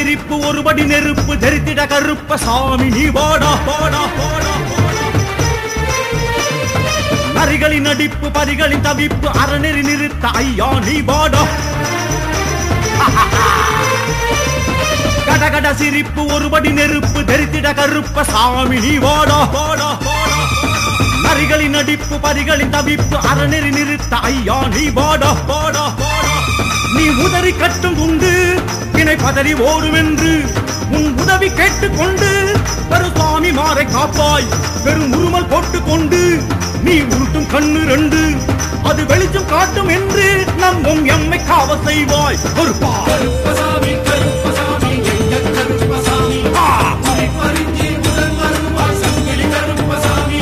சிரிப்பு ஒருபடி நெருப்பு தெரித்திட கருப்ப சாமி நீ வாடா வாடா வாடா நரிகளின் நடிப்பு பரிகளின் தவிப்பு அறநெறி நிறுத்த ஐயா நீ வாடா கடகட சிரிப்பு ஒருபடி நெருப்பு தெரித்திட கருப்ப சாமி நீ வாடா வாடா வாடா நரிகளின் நடிப்பு பரிகளின் தவிப்பு அறநெறி நிறுத்த ஐயா நீ வாடா வாடா வாடா நீ உதறி கட்டும் உண்டு வினை பதறி ஓடுவென்று உன் உதவி கேட்டுக்கொண்டு பெரு சுவாமி மாறை காப்பாய் பெரும் உருமல் போட்டுக் கொண்டு நீ உருட்டும் கண்ணு ரெண்டு அது வெளிச்சம் காட்டும் என்று நம்பும் எம்மை காவ செய்வாய் பொறுப்பா கருப்பசாமி கருப்பசாமி எங்க கருப்பசாமி ஆ! குறிப்பறிஞ்சி முதல் வருவாய் சங்கிலி கருப்பசாமி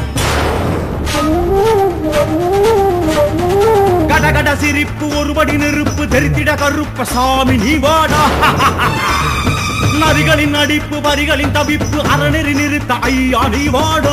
கடகட சிரிப்பு ஒருபடி நெருப்பு தெரித்திட கருப்ப சாமி நீ வாடா நரிகளின் நடிப்பு வரிகளின் தவிப்பு அறநெறி நிறுத்த ஐயா நீ வாடா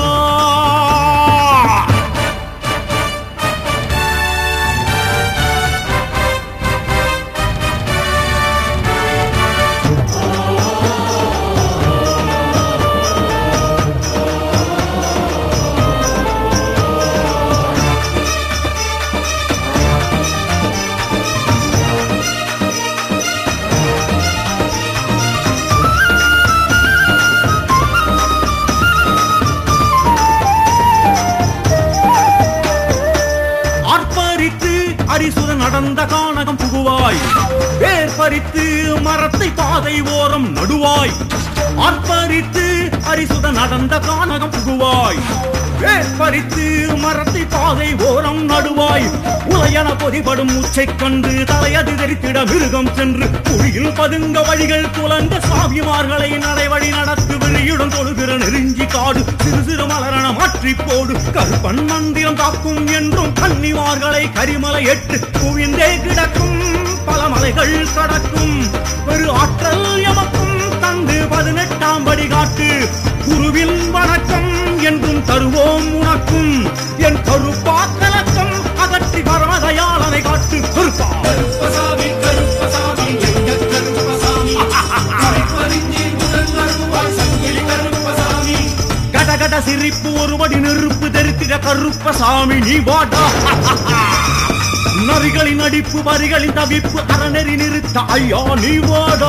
ஆர்ப்பரித்து அரிசுர நடந்த கானகம் புகுவாய் வேர் பறித்து மரத்தை பாதை ஓரம் நடுவாய் ஆர்ப்பரித்து அரிசுத நடந்த கானகம் புகுவாய் வேர் பறித்து மரத்தை பாதை ஓரம் நடுவாய் உலையன பொதிபடும் உச்சை கண்டு தலையது தெரித்திட மிருகம் சென்று குழியில் பதுங்க வழிகள் துலங்க சாமிமார்களை நடைவழி நடத்து விழியுடன் தொழுகிற நெருஞ்சி காடு சிறு சிறு மலரண மாற்றி போடு கருப்பன் மந்திரம் காக்கும் என்றும் கன்னிமார்களை கரிமலை எட்டு குவிந்தே கிடக்கும் பல மலைகள் கடக்கும் பெரு ஆற்றல் எமக்கும் தந்து பதினெட்டாம் படி காட்டு குருவின் வணக்கம் என்றும் தருவோம் உனக்கும் என் கருப்பா கலக்கம் அகற்றி பரமதயாளனை காட்டு கருப்பா கருப்பசாமி கருப்பசாமி எங்க கருப்பசாமி குறிப்பறிஞ்சி முதல் வருவாய் சங்கிலி கருப்பசாமி கடகட சிரிப்பு ஒருபடி நெருப்பு தெரித்திட கருப்ப சாமி நீ வாடா நரிகளின் நடிப்பு வரிகளின் தவிப்பு அறநெறி நிறுத்த ஐயா நீ வாடா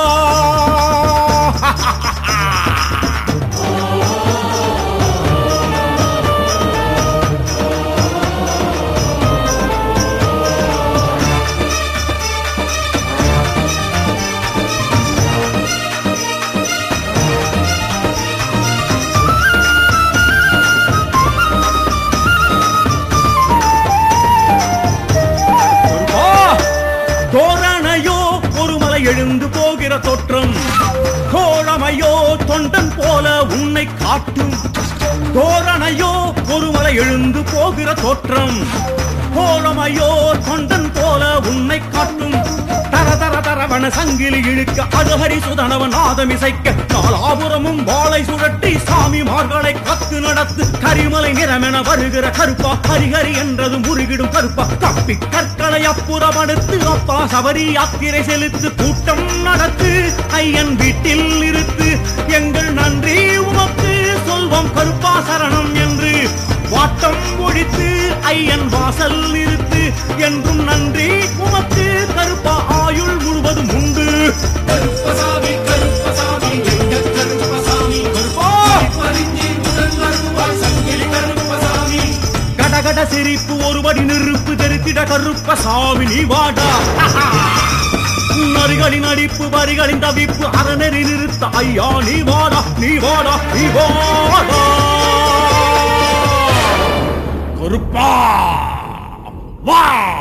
கருப்பா, தோரணையோ ஒரு மலை எழுந்து போகிற தோற்றம் தோழமையோ தொண்டன் போல உன்னை காட்டும் தோரணையோ ஒரு மலை எழுந்து போகிற தோற்றம் தோழமையோ தொண்டன் போல உன்னை காட்டும் தர தர தரவன சங்கிலி இழுக்க அருஹரி சுதனவன் ஆதமிசைக்க நாலாபுரமும் வாளை சுழற்றி சாமிமார்களை கத்து நடத்து கரிமலை நிறமென வருகிற கருப்பா ஹரிஹரி என்றது முருகிடும் கருப்பா தப்பி கற்களை அப்புறப்படுத்து அப்பா சபரி யாத்திரை செலுத்து கூட்டம் நடத்து ஐயன் வீட்டில் இருத்து எங்கள் நன்றி உமக்கு சொல்வோம் கருப்பா சரணம் என்று வாட்டம் ஒழித்து ஐயன் வாசல் நிறுத்து என்றும் நன்றி உமக்கு கருப்பா ஆயுள் முழுவதும் உண்டு கருப்பசாமி கருப்பசாமி எங்க கருப்பசாமி கருப்பா குறிப்பறிஞ்சி முதல் வருவாய் சங்கிலி கருப்பசாமி கடகட சிரிப்பு ஒருபடி நெருப்பு தெரித்திட கருப்ப சாமி நீ வாடா நரிகளின் அடிப்பு வரிகளின் தவிப்பு அறநெறி நிறுத்த ஐயா நீ வாடா நீ வாடா நீ வாடா கருப்பா வா